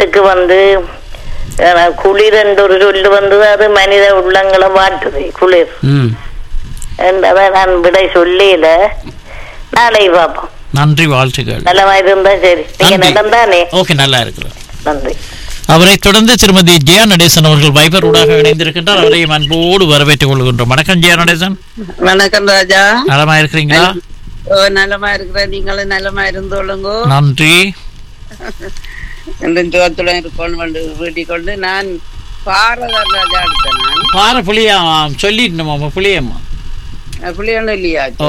வீட்டுக்கு வந்து அஹ், குளிர் என்ற ஒரு சொல்லு வந்து அது மனித உள்ளங்களை மாட்டுது குளிர் ம் என்றதை நான் விடை சொல்லியில நாளை பார்ப்போம் நன்றி வாழ்த்துக்கள் நல்லமா இருந்தா சரி நீங்க நன்றி. நடந்தானே ஓகே நல்லா இருக்கிறோம் நன்றி அவரை தொடர்ந்து திருமதி ஜெயா நடேசன் அவர்கள் வைபர் ஊடாக இணைந்திருக்கின்றார் அவரையும் அன்போடு வரவேற்றுக் கொள்கின்றோம் வணக்கம் ஜெயா நடேசன் வணக்கம் ராஜா நலமா இருக்கிறீங்களா ஓ நலமா இருக்கிற நீங்களும் நலமா இருந்தோளுங்கோ நன்றி இந்த ஜோத்துடன் இருக்கணும் வந்து வீட்டிக் கொண்டு நான் பாரதர் ராஜா எடுத்தேன் நான் பார புளியா சொல்லிட்டு புளியம்மா புள்ளியொன்னும் இல்லையா ஓ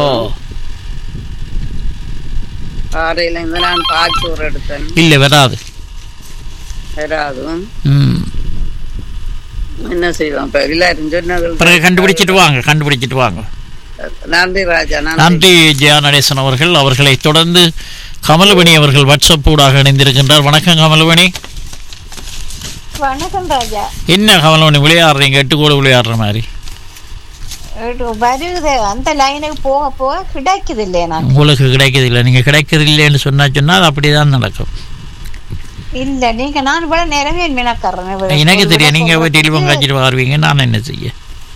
பாறையில இருந்து நான் பாச்சோறு எடுத்தேன் இல்ல வராது வராதும் ம் என்ன செய்வோம் இப்ப எல்லாரும் சொன்னது பிறகு கண்டுபிடிச்சிட்டு வாங்க கண்டுபிடிச்சிட்டு வாங்க நன்றி ராஜா நன்றி நன்றி ஜெயா நடேசன் அவர்கள் அவர்களை தொடர்ந்து கமலவணி அவர்கள் வாட்ஸ்அப் ஊடாக இணைந்திருக்கின்றார் வணக்கம் கமலவணி வணக்கம் ராஜா என்ன கமலவணி விளையாடுறீங்க எட்டு கோடு விளையாடுற மாதிரி இது வருது அந்த லைனுக்கு போக போக கிடைக்குது இல்லையா நான் உங்களுக்கு கிடைக்கிறது இல்லை நீங்க கிடைக்கிறது இல்லைன்னு சொன்னா சொன்னா அது அப்படிதான் நடக்கும் இல்ல நீங்க நான் இவ்வளவு நேரமே மினக்கறேன் எனக்கு தெரியும் நீங்க போய் டெலிஃபோன் காய்ச்சிட்டு வருவீங்க நான் என்ன செய்ய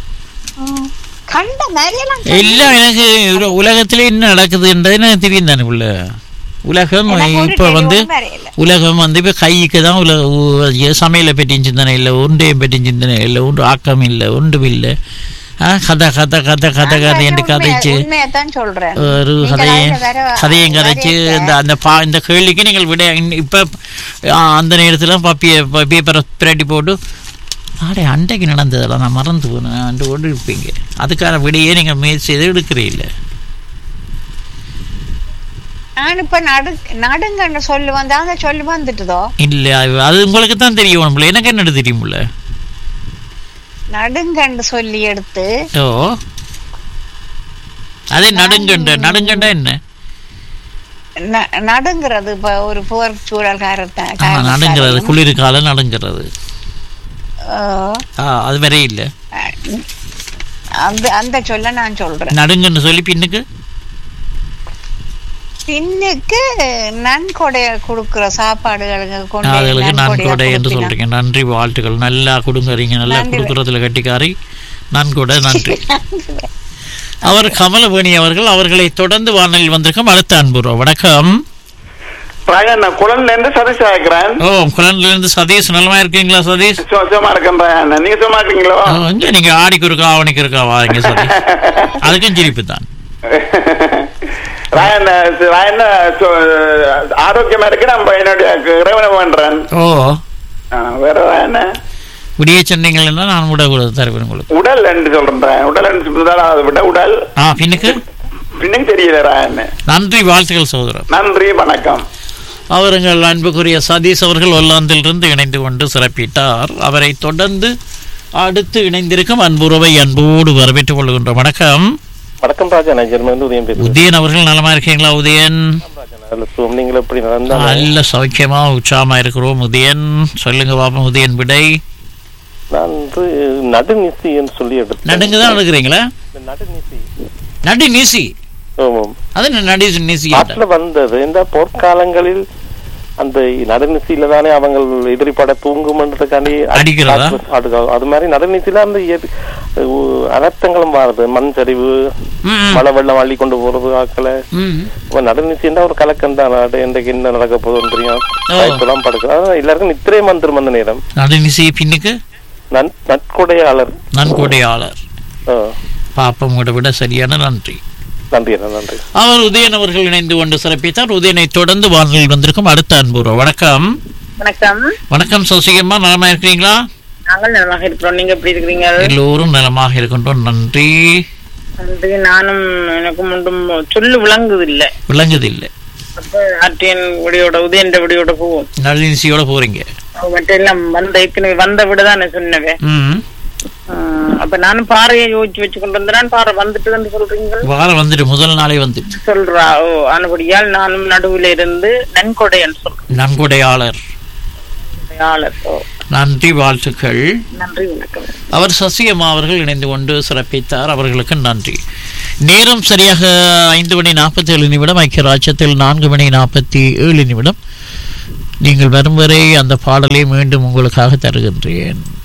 கண்ட மாதிரியெல்லாம் எல்லாம் எனக்கு உல- உலகத்திலே என்ன நடக்குதுன்றது எனக்கு தெரியும் தானே உள்ள உலகம் எனக்கு ஒரு இப்ப வந்து தெளிவும் வரையில. உலகம் வந்து இப்ப கைக்கு தான் உல உ- சமையலை பற்றி சிந்தனை இல்லை ஒன்றையும் பற்றி சிந்தனை இல்லை ஒன்று ஆக்கம் இல்லை ஒன்றும் இல்லை ஆ, கதை கதை கதை கதை கதை என்று கதைச்சு உண்மையத்தான் சொல்றேன் ஒரு நீங்க கதையும் அதுல வேற கதையும் கதைச்சு வரையல. இந்த அந்த பா இந்த கேள்விக்கு நீங்கள் விட இப்போ அந்த நேரத்தில் பப்பிய பேப்பரை பிரட்டி போட்டு ஆடே அண்டைக்கு நடந்ததெல்லாம் நான் மறந்து போனேன் அண்டு கொண்டு இருப்பீங்க அதுக்கான விடையே நீங்கள் முயற்சி செய்து எடுக்கிறீல்ல நான் இப்ப நடு நடுங்கன்னு சொல்லு வந்து அந்த சொல்லு வந்துட்டுதோ இல்லை அது- அது உங்களுக்கு தான் தெரியும் நம்மள எனக்கு என்னது தெரியுமில்ல நடுங்கன்னு சொல்லி எடுத்து ஓ அதே நடுங்கண்ட நடுங்கண்டா என்ன ந- நடுங்கிறது இப்ப ஒரு போர் சூழல் காரத்த ஆ, நடுங்கிறது குளிர்காலம் நடுங்கிறது ஆ அது வரை இல்லை அந்த அந்த சொல்ல நான் சொல்றேன் நடுங்கன்னு சொல்லி பின்னுக்கு பின்னுக்கு நன்கொடைய கொடுக்கிற சாப்பாடுகளுக்கு கொண்டு போய் அதுகளுக்கு நன்கொடை நன்கொடையா என்று கொடுப்பினா. சொல்றீங்க நன்றி வாழ்த்துக்கள் நல்லா கொடுங்கறீங்க நல்லா நன்றி. கொடுக்கறதுல கட்டிக்காரி நன்கொடை நன்றி அவர் கமலவேணி அவர்கள் அவர்களை தொடர்ந்து வானலில் வந்திருக்கும் அடுத்த அன்புறோம் வணக்கம் ராஜன் நான் குளம்ல இருந்து சதீஷ் ஆகிறேன் ஓ குழந்தைல இருந்து சதீஷ் நலமா இருக்கீங்களா சதீஷ் சும்மா இருக்கேன் ராஜன் நீங்க சும்மா இருக்கீங்களோ ஆ, இங்க நீங்க ஆடிக்கு இருக்கா அவனுக்கு இருக்கா வாங்க சதீஷ் அதுக்கும் சிரிப்பு தான் ராயன் ராயன் ஆரோக்கியமா இருக்கு நம்ம என்னுடைய இறைவனை பண்றேன் ஓ வேற ராயன் விடிய சொன்னீங்கன்னா நான் விட கூட தருவேன் உங்களுக்கு உடல் என்று சொல்றேன் ராயன். உடல் என்று சொல்றதால அதை விட உடல் ஆ பின்னுக்கு பின்னும் தெரியல ராயன் நன்றி வாழ்த்துக்கள் சகோதரர் நன்றி வணக்கம் அவர்கள் அன்புக்குரிய சதீஷ் அவர்கள் ஒல்லாந்திலிருந்து இணைந்து கொண்டு சிறப்பித்தார் அவரை தொடர்ந்து அடுத்து இணைந்திருக்கும் அன்புறவை அன்போடு வரவேற்றுக் கொள்கின்றோம் வணக்கம் வணக்கம் ராஜா நான் ஜெர்மனிலிருந்து உதயம் பேசுறேன் உதயன் அவர்கள் நலமா இருக்கீங்களா உதயன் நல்ல சுகம் நீங்கள் எப்படி நடந்தா நல்ல சௌக்கியமா உற்சாகமா இருக்கிறோம் உதயன் சொல்லுங்க பாப்போம் உதயன் விடை நான் வந்து நடுநிசி என்று சொல்லி எடுத்தேன் நடுங்க தான் எடுக்கிறீங்களா இந்த நடுநிசி நடு நீசி ஆமாம் அது என்ன நடு நீசி நாட்டுல வந்தது இந்த போர்க்காலங்களில் அந்த நடுநிசியில தானே அவங்க எதிரிப்பட தூங்குமன்றதுக்காண்டி அடிக்கிறதா? ஆடுகள் அது மாதிரி நடுநிசியில அந்த எதி- உ- அனர்த்தங்களும் வருது மண் சரிவு ம். மழை வெள்ளம் அள்ளி கொண்டு போறது ஆக்களை ம். இப்ப நடுநிச்சயம்னா ஒரு கலக்கம் தான் நாடு இன்றைக்கு என்ன நடக்க போகுதுன்னு தெரியும் ஓ. பயப்படாம படுக்கும் அதான் எல்லாருக்கும் நித்திரை மந்திரம் அந்த நேரம் நடு நீசி பின்னுக்கு நன் நட்கொடையாளர் நன்கொடையாளர் ஆ, பாப்பம் கூட விட சரியான நன்றி நன்றி அண்ணா நன்றி அவர் உதயன் அவர்கள் இணைந்து கொண்டு சிறப்பித்தார் உதயனை தொடர்ந்து வானொலியில் வந்திருக்கும் அடுத்த அன்புறவு வணக்கம் வணக்கம் வணக்கம் சசிகம்மா நலமா இருக்கிறீங்களா நாங்கள் நலமாக இருக்கிறோம் நீங்க எப்படி இருக்கிறீங்க எல்லோரும் நலமாக இருக்கின்றோம் நன்றி நன்றி நானும் எனக்கு முண்டும் சொல்லு விளங்குது இல்ல விளங்குது இல்லை அப்ப ஆர்டிஎன் விடியோட உதயன்ற விடியோட போவோம் நளினிசியோட போறீங்க மற்ற எல்லாம் வந்த ஏற்கனவே வந்த விட தானே சொன்னவே ம் ஆஹ் அப்ப நானும் பாறையை யோசிச்சு வச்சு கொண்டு வந்தேன் பாறை வந்துட்டுன்னு சொல்றீங்க வாரம் வந்துட்டு முதல் நாளே வந்துட்டு சொல்றா ஓ ஆனபடியால் நானும் நடுவுல இருந்து நன்கொடைன்னு சொல்றேன் நன்கொடையாளர் ஆளர் ஓ நன்றி வாழ்த்துக்கள் நன்றி வணக்கம் அவர் சசிகம்மா அவர்கள் இணைந்து கொண்டு சிறப்பித்தார் அவர்களுக்கு நன்றி நேரம் சரியாக ஐந்து மணி நாற்பத்தி ஏழு நிமிடம் ஐக்கிய ராஜ்யத்தில் நான்கு மணி நாற்பத்தி ஏழு நிமிடம் நீங்கள் வரும் வரை அந்த பாடலை மீண்டும் உங்களுக்காக தருகின்றேன்